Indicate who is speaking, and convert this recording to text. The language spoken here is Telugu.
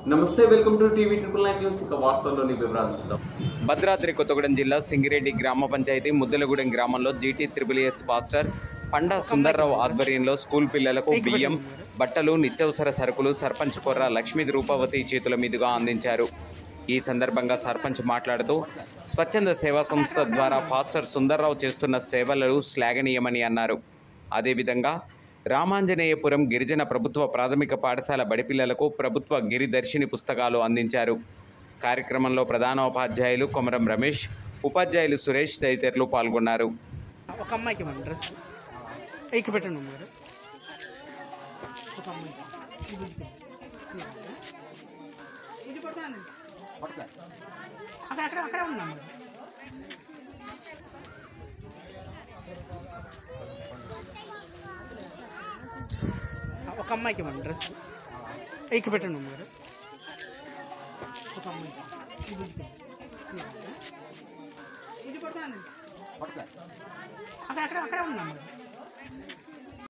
Speaker 1: నమస్తే welcome to TV triple nine news ఇక వార్తల్లోని వివరాలు చూద్దాం
Speaker 2: భద్రాద్రి కొత్తగూడెం జిల్లా సింగిరెడ్డి గ్రామ పంచాయతీ ముద్దలగూడెం గ్రామంలో GT triple S pastor Panda Sundarrao ఆధ్వర్యంలో స్కూల్ పిల్లలకు బియ్యం బట్టలు నిత్యావసర సరుకులు సర్పంచ్ కొర్ర లక్ష్మీ రూపవతి చేతుల మీదుగా అందించారు ఈ సందర్భంగా సర్పంచ్ మాట్లాడుతూ స్వచ్ఛంద సేవా సంస్థ ద్వారా పాస్టర్ సుందర్రావు చేస్తున్న సేవలు శ్లాఘనీయమని అన్నారు అదేవిధంగా రామాంజనేయపురం గిరిజన ప్రభుత్వ ప్రాథమిక పాఠశాల బడిపిల్లలకు ప్రభుత్వ గిరిదర్శిని పుస్తకాలు అందించారు కార్యక్రమంలో ప్రధానోపాధ్యాయులు కొమరం రమేష్ ఉపాధ్యాయులు సురేష్ తదితరులు పాల్గొన్నారు
Speaker 3: ఒక అమ్మాయికి ఇవ్వండి డ్రెస్ ఇక్కడ పెట్టండి అమ్మాయి ఒక అమ్మాయికి ఇది ఇది. ఇది పట్టుకోండి. అక్కడ అక్కడ అక్కడ ఉందా మరి ఒక అమ్మాయికి ఇవ్వండి డ్రెస్ ఇక్కడ పెట్టండి అమ్మాయి ఒక అమ్మాయికి ఇది ఇది. ఇది పట్టుకోండి. అక్కడ అక్కడ అక్కడ ఉందా మరి